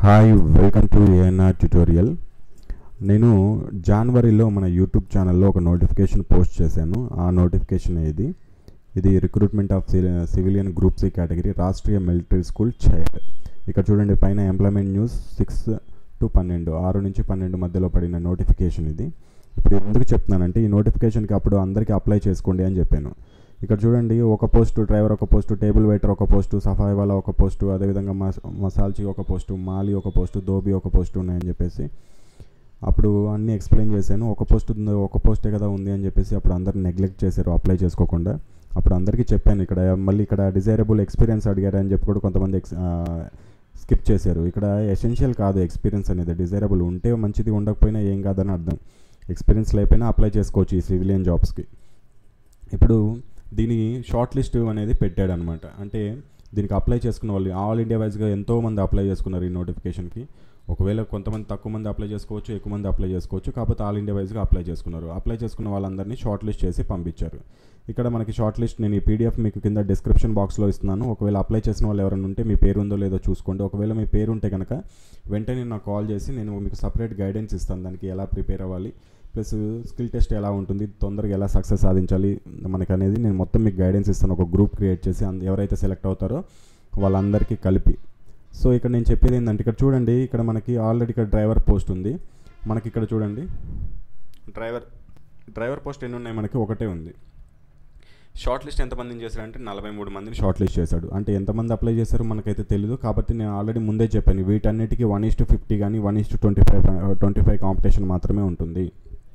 hi welcome to ANR tutorial నేను జనవరిలో మన యూట్యూబ్ ఛానల్లో ఒక నోటిఫికేషన్ పోస్ట్ చేశాను ఆ నోటిఫికేషన్ ఇది ఇది recruitment of civilian group C category Rashtriya military school Chail ఇక్కడ చూడండి పైన ఎంప్లాయ్మెంట్ న్యూస్ సిక్స్ టు పన్నెండు ఆరు నుంచి పన్నెండు మధ్యలో పడిన నోటిఫికేషన్ ఇది ఇప్పుడు ఎందుకు చెప్తున్నానంటే ఈ నోటిఫికేషన్కి అప్పుడు అందరికీ అప్లై చేసుకోండి అని చెప్పాను ఇక్కడ చూడండి ఒక పోస్టు డ్రైవర్ ఒక పోస్టు టేబుల్ వెయిటర్ ఒక పోస్టు సఫాయి వాళ్ళ ఒక పోస్టు అదేవిధంగా మస్ మసాల్చి ఒక పోస్టు మాలి ఒక పోస్టు దోబి ఒక పోస్టు ఉన్నాయని చెప్పేసి అప్పుడు అన్నీ ఎక్స్ప్లెయిన్ చేశాను ఒక పోస్ట్ ఉంది ఒక పోస్టే కదా ఉంది అని చెప్పేసి అప్పుడు అందరు నెగ్లెక్ట్ చేశారు అప్లై చేసుకోకుండా అప్పుడు అందరికీ చెప్పాను ఇక్కడ మళ్ళీ ఇక్కడ డిజైరబుల్ ఎక్స్పీరియన్స్ అడిగారు అని చెప్పి కూడా కొంతమంది ఎక్స్ స్కిప్ చేశారు ఇక్కడ ఎసెన్షియల్ కాదు ఎక్స్పీరియన్స్ అనేది డిజైరబుల్ ఉంటే మంచిది ఉండకపోయినా ఏం కాదని అర్థం ఎక్స్పీరియన్స్ లేకపోయినా అప్లై చేసుకోవచ్చు ఈ సివిలియన్ జాబ్స్కి ఇప్పుడు దీని షార్ట్ లిస్ట్ అనేది పెట్టాడు అనమాట అంటే దీనికి అప్లై చేసుకున్న వాళ్ళు ఆల్ ఇండియా వైజ్గా ఎంతోమంది అప్లై చేసుకున్నారు ఈ నోటిఫికేషన్కి ఒకవేళ కొంతమంది తక్కువ మంది అప్లై చేసుకోవచ్చు ఎక్కువ మంది అప్లై చేసుకోవచ్చు కాకపోతే ఆల్ ఇండియా వైజ్గా అప్లై చేసుకున్నారు అప్లై చేసుకున్న వాళ్ళందరినీ షార్ట్ లిస్ట్ చేసి పంపించారు ఇక్కడ మనకి షార్ట్ లిస్ట్ నేను ఈ పీడిఎఫ్ మీకు కింద డిస్క్రిప్షన్ బాక్స్లో ఇస్తున్నాను ఒకవేళ అప్లై చేసిన వాళ్ళు ఎవరైనా ఉంటే మీ పేరు ఉందో లేదో చూసుకోండి ఒకవేళ మీ పేరు ఉంటే కనుక వెంటనే నాకు కాల్ చేసి నేను మీకు సపరేట్ గైడెన్స్ ఇస్తాను దానికి ఎలా ప్రిపేర్ అవ్వాలి ప్లస్ స్కిల్ టెస్ట్ ఎలా ఉంటుంది తొందరగా ఎలా సక్సెస్ సాధించాలి మనకి అనేది నేను మొత్తం మీకు గైడెన్స్ ఇస్తాను ఒక గ్రూప్ క్రియేట్ చేసి అంద- ఎవరైతే సెలెక్ట్ అవుతారో వాళ్ళందరికీ కలిపి సో ఇక్కడ నేను చెప్పేది ఏంటంటే ఇక్కడ చూడండి ఇక్కడ మనకి ఆల్రెడీ ఇక్కడ డ్రైవర్ పోస్ట్ ఉంది మనకి ఇక్కడ చూడండి డ్రైవర్ డ్రైవర్ పోస్ట్ ఎన్ని ఉన్నాయి మనకి ఒకటే ఉంది షార్ట్ లిస్ట్ ఎంతమందిని చేశారంటే నలభై మూడు మందిని షార్ట్ లిస్ట్ చేశాడు అంటే ఎంతమంది అప్లై చేశారో మనకైతే తెలియదు కాబట్టి నేను ఆల్రెడీ ముందే చెప్పాను వీటన్నిటికీ వన్ ఇస్ టు ఫిఫ్టీ కానీ one is to twenty five twenty five competition మాత్రమే ఉంటుంది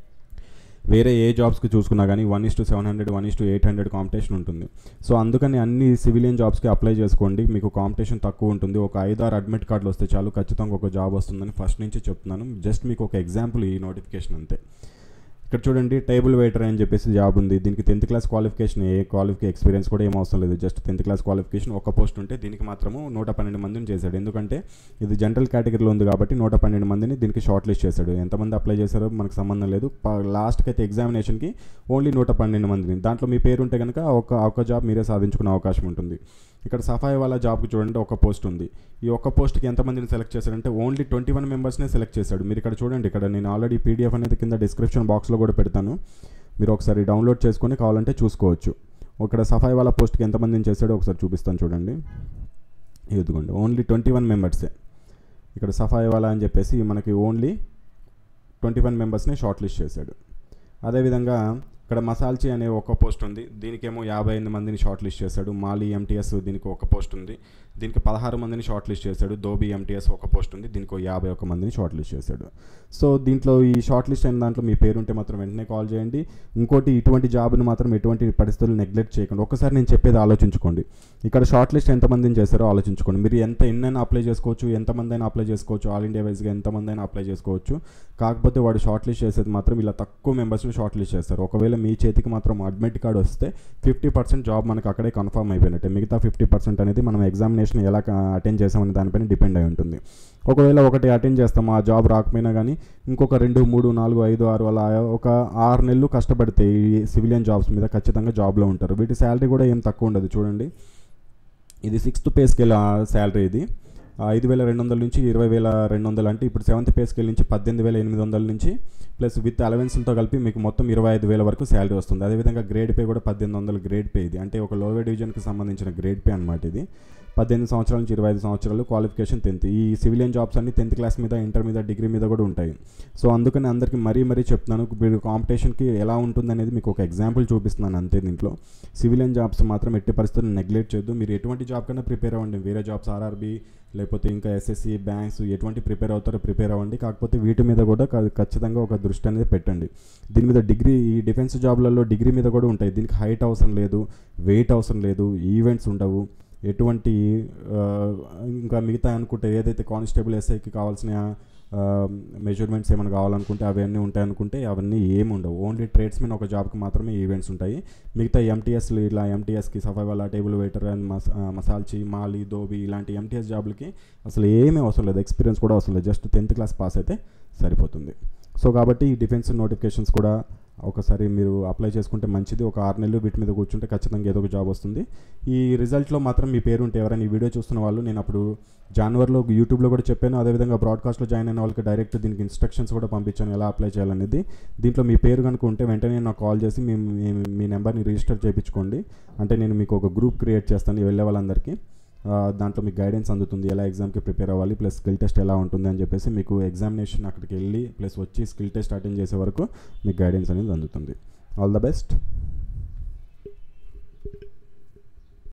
వేరే ఏ జాబ్స్కి చూసుకున్నా కానీ one is to seven hundred one is to eight hundred competition ఉంటుంది సో అందుకని అన్ని సివిలియన్ జాబ్స్కి అప్లై చేసుకోండి మీకు కాంపిటీషన్ తక్కువ ఉంటుంది ఒక ఐదు ఆరు అడ్మిట్ కార్డులు వస్తే చాలు ఖచ్చితంగా ఒక జాబ్ వస్తుందని ఫస్ట్ నుంచి చెప్తున్నాను జస్ట్ మీకు ఒక ఎగ్జాంపుల్ ఈ నోటిఫికేషన్ అంతే ఇక్కడ చూడండి టేబుల్ వెయిటర్ అని చెప్పేసి జాబ్ ఉంది దీనికి టెన్త్ క్లాస్ క్వాలిఫికేషన్ ఏ క్వాలిఫికే ఎక్స్పీరియన్స్ కూడా ఏం అవసరం లేదు జస్ట్ టెన్త్ క్లాస్ క్వాలిఫికేషన్ ఒక పోస్ట్ ఉంటే దీనికి మాత్రము నూట పన్నెండు మందిని చేశాడు ఎందుకంటే ఇది జనరల్ కేటగిరీలో ఉంది కాబట్టి నూట పన్నెండు మందిని దీనికి షార్ట్ లిస్ట్ చేశాడు ఎంతమంది అప్లై చేశారో మనకు సంబంధం లేదు లాస్ట్కి అయితే ఎగ్జామినేషన్కి ఓన్లీ నూట పన్నెండు మందిని దాంట్లో మీ పేరు ఉంటే కనుక ఒక ఒక జాబ్ మీరే సాధించుకునే అవకాశం ఉంటుంది ఇక్కడ సఫాయి వాళ్ళ జాబ్కి చూడండి ఒక పోస్ట్ ఉంది ఈ ఒక్క పోస్ట్కి ఎంతమందిని సెలెక్ట్ చేశాడంటే ఓన్లీ ట్వంటీ వన్ మెంబర్స్నే సెలెక్ట్ చేశాడు మీరు ఇక్కడ చూడండి ఇక్కడ నేను ఆల్రెడీ పీడిఎఫ్ అనేది కింద డిస్క్రిప్షన్ బాక్స్లో కూడా పెడతాను మీరు ఒకసారి డౌన్లోడ్ చేసుకొని కావాలంటే చూసుకోవచ్చు ఇక్కడ సఫాయి వాళ్ళ పోస్ట్కి ఎంతమందిని చేశాడో ఒకసారి చూపిస్తాను చూడండి ఇదిగోండి ఓన్లీ ట్వంటీ వన్ మెంబర్సే ఇక్కడ సఫాయి వాళ్ళ అని చెప్పేసి మనకి ఓన్లీ ట్వంటీ వన్ మెంబర్స్ని షార్ట్ లిస్ట్ చేశాడు అదేవిధంగా ఇక్కడ మసాల్చి అనే ఒక పోస్ట్ ఉంది దీనికేమో యాభై ఎనిమిది మందిని షార్ట్ లిస్ట్ చేశాడు మాలి ఎంటీఎస్ దీనికి ఒక పోస్ట్ ఉంది దీనికి పదహారు మందిని షార్ట్ లిస్ట్ చేశాడు దోబి ఎంటీఎస్ ఒక పోస్ట్ ఉంది దీనికి ఒక యాభై ఒక మందిని షార్ట్ లిస్ట్ చేశాడు సో దీంట్లో ఈ షార్ట్ లిస్ట్ అయిన దాంట్లో మీ పేరు ఉంటే మాత్రం వెంటనే కాల్ చేయండి ఇంకోటి ఇటువంటి జాబ్ని మాత్రం ఎటువంటి పరిస్థితులు నెగ్లెక్ట్ చేయకండి ఒకసారి నేను చెప్పేది ఆలోచించుకోండి ఇక్కడ షార్ట్ లిస్ట్ ఎంతమందిని చేశారో ఆలోచించుకోండి మీరు ఎంత ఎన్నైనా అప్లై చేసుకోవచ్చు ఎంతమంది అయినా అప్లై చేసుకోవచ్చు ఆల్ ఇండియా వైజ్గా ఎంతమంది అయినా అప్లై చేసుకోవచ్చు కాకపోతే వాడు షార్ట్ లిస్ట్ చేసేది మాత్రం ఇలా తక్కువ మెంబర్స్ని షార్ట్ లిస్ట్ చేస్తారు ఒకవేళ మీ చేతికి మాత్రం అడ్మిట్ కార్డ్ వస్తే ఫిఫ్టీ పర్సెంట్ జాబ్ మనకు అక్కడే కన్ఫర్మ్ అయిపోయినట్టే మిగతా ఫిఫ్టీ పర్సెంట్ అనేది మనం ఎగ్జామినేషన్ ఎలా అటెండ్ చేసామనే దానిపైన డిపెండ్ అయి ఉంటుంది ఒకవేళ ఒకటి అటెండ్ చేస్తాం ఆ జాబ్ రాకపోయినా కానీ ఇంకొక రెండు మూడు నాలుగు ఐదు ఆరు అలా ఒక ఆరు నెలలు కష్టపడితే ఈ సివిలియన్ జాబ్స్ మీద ఖచ్చితంగా జాబ్లో ఉంటారు వీటి శాలరీ కూడా ఏం తక్కువ ఉండదు చూడండి ఇది సిక్స్త్ పే స్కేల్ శాలరీ ఇది ఐదు వేల రెండు వందల నుంచి ఇరవై వేల రెండు వందలు అంటే ఇప్పుడు సెవెంత్ పే స్కేల్ నుంచి పద్దెనిమిది వేల ఎనిమిది వందల నుంచి ప్లస్ విత్ అలవెన్స్లతో కలిపి మీకు మొత్తం ఇరవై ఐదు వేల వరకు శాలరీ వస్తుంది అదేవిధంగా గ్రేడ్ పే కూడా పద్దెనిమిది వందల గ్రేడ్ పే ఇది అంటే ఒక లోవర్ డివిజన్కి సంబంధించిన గ్రేడ్ పే అనమాట ఇది పద్దెనిమిది సంవత్సరాల నుంచి ఇరవై ఐదు సంవత్సరాలు క్వాలిఫికేషన్ టెన్త్ ఈ సివిలియన్ జాబ్స్ అన్ని టెన్త్ క్లాస్ మీద ఇంటర్ మీద డిగ్రీ మీద కూడా ఉంటాయి సో అందుకని అందరికీ మరీ మరీ చెప్తున్నాను మీరు కాంపిటీషన్కి ఎలా ఉంటుంది అనేది మీకు ఒక ఎగ్జాంపుల్ చూపిస్తున్నాను అంతే దీంట్లో సివిలియన్ జాబ్స్ మాత్రం ఎట్టి పరిస్థితుల్లో నెగ్లెక్ట్ చేయొద్దు మీరు ఎటువంటి జాబ్ కన్నా ప్రిపేర్ అవ్వండి వేరే జాబ్స్ ఆర్ఆర్బీ లేకపోతే ఇంకా ఎస్ఎస్సి బ్యాంక్స్ ఎటువంటి ప్రిపేర్ అవుతారో ప్రిపేర్ అవ్వండి కాకపోతే వీటి మీద కూడా క- ఖచ్చితంగా ఒక దృష్టి అనేది పెట్టండి దీని మీద డిగ్రీ ఈ డిఫెన్స్ జాబ్లలో డిగ్రీ మీద కూడా ఉంటాయి దీనికి హైట్ అవసరం లేదు వెయిట్ అవసరం లేదు ఈవెంట్స్ ఉండవు ఎటువంటి ఆ, ఇంకా మిగతా అనుకుంటే ఏదైతే కానిస్టేబుల్ ఎస్ఐకి కావాల్సిన మెజర్మెంట్స్ ఏమైనా కావాలనుకుంటే అవన్నీ ఉంటాయి అనుకుంటే అవన్నీ ఏమి ఉండవు ఓన్లీ ట్రేడ్స్మెన్ ఒక జాబ్కి మాత్రమే ఈవెంట్స్ ఉంటాయి మిగతా ఎంటీఎస్లు ఇలా ఎంటీఎస్కి సఫై వాళ్ళ టేబుల్ వెయిటర్ అండ్ మస్ ఆ, మసాల్చి మాలి దోబి ఇలాంటి ఎంటీఎస్ జాబ్లకి అసలు ఏమీ అవసరం లేదు ఎక్స్పీరియన్స్ కూడా అవసరం లేదు జస్ట్ టెన్త్ క్లాస్ పాస్ అయితే సరిపోతుంది సో కాబట్టి ఈ డిఫెన్స్ నోటిఫికేషన్స్ కూడా ఒకసారి మీరు అప్లై చేసుకుంటే మంచిది ఒక ఆరు నెలలు వీటి మీద కూర్చుంటే ఖచ్చితంగా ఏదో ఒక జాబ్ వస్తుంది ఈ రిజల్ట్లో మాత్రం మీ పేరు ఉంటే ఎవరైనా ఈ వీడియో చూస్తున్న వాళ్ళు నేను అప్పుడు జనవరిలో యూట్యూబ్లో కూడా చెప్పాను అదేవిధంగా బ్రాడ్కాస్ట్లో జాయిన్ అయిన వాళ్ళకి డైరెక్ట్ దీనికి ఇన్స్ట్రక్షన్స్ కూడా పంపించాను ఎలా అప్లై చేయాలనేది దీంట్లో మీ పేరు కనుక ఉంటే వెంటనే నాకు కాల్ చేసి మీ మీ- మీ నెంబర్ని రిజిస్టర్ చేయించుకోండి అంటే నేను మీకు ఒక గ్రూప్ క్రియేట్ చేస్తాను వెళ్ళే వాళ్ళందరికీ ఆ, దాంట్లో మీకు గైడెన్స్ అందుతుంది ఎలా ఎగ్జామ్కి ప్రిపేర్ అవ్వాలి ప్లస్ స్కిల్ టెస్ట్ ఎలా ఉంటుంది అని చెప్పేసి మీకు ఎగ్జామినేషన్ అక్కడికి వెళ్ళి ప్లస్ వచ్చి స్కిల్ టెస్ట్ అటెండ్ చేసే వరకు మీకు గైడెన్స్ అనేది అందుతుంది ఆల్ ద బెస్ట్